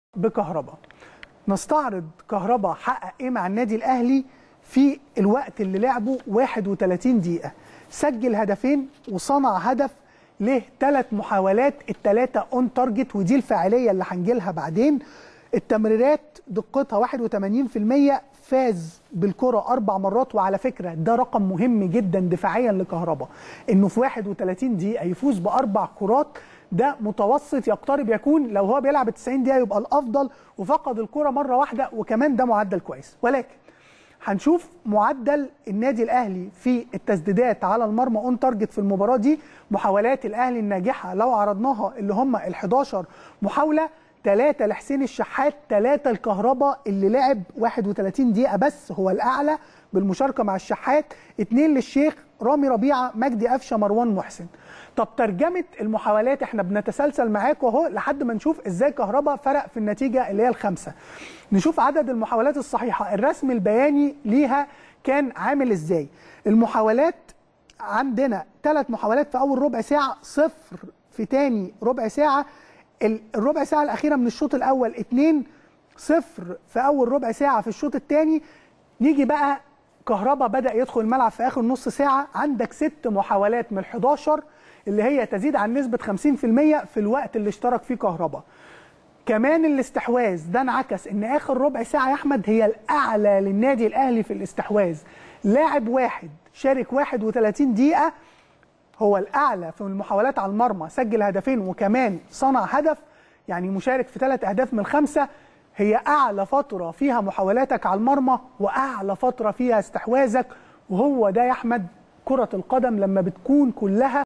بكهرباء نستعرض كهرباء حقق ايه مع النادي الاهلي في الوقت اللي لعبه 31 دقيقه سجل هدفين وصنع هدف له ثلاث محاولات الثلاثه اون تارجت ودي الفاعليه اللي هنجيلها بعدين التمريرات دقتها 81% فاز بالكرة أربع مرات وعلى فكرة ده رقم مهم جدا دفاعيا لكهربا إنه في 31 دقيقة يفوز بأربع كرات ده متوسط يقترب يكون لو هو بيلعب 90 دقيقة يبقى الأفضل وفقد الكرة مرة واحدة وكمان ده معدل كويس ولكن هنشوف معدل النادي الاهلي في التسديدات على المرمى اون تارجت في المباراه دي محاولات الاهلي الناجحه لو عرضناها اللي هم ال 11 محاوله ثلاثة لحسين الشحات ثلاثة الكهرباء اللي لعب 31 دقيقة بس هو الأعلى بالمشاركة مع الشحات اثنين للشيخ رامي ربيعة مجدي قفشة مروان محسن طب ترجمة المحاولات احنا بنتسلسل معاكم اهو لحد ما نشوف ازاي كهرباء فرق في النتيجة اللي هي الخمسة نشوف عدد المحاولات الصحيحة الرسم البياني ليها كان عامل ازاي المحاولات عندنا ثلاث محاولات في أول ربع ساعة صفر في تاني ربع ساعة الربع ساعة الأخيرة من الشوط الأول اتنين صفر في أول ربع ساعة في الشوط الثاني نيجي بقى كهربا بدأ يدخل الملعب في آخر نص ساعة عندك ست محاولات من 11 اللي هي تزيد عن نسبة 50% في الوقت اللي اشترك فيه كهربا كمان الاستحواذ ده انعكس ان اخر ربع ساعه يا احمد هي الاعلى للنادي الاهلي في الاستحواذ لاعب واحد شارك 31 دقيقه هو الاعلى في المحاولات على المرمى سجل هدفين وكمان صنع هدف يعني مشارك في ثلاث اهداف من خمسه هي اعلى فتره فيها محاولاتك على المرمى واعلى فتره فيها استحواذك وهو ده يا احمد كره القدم لما بتكون كلها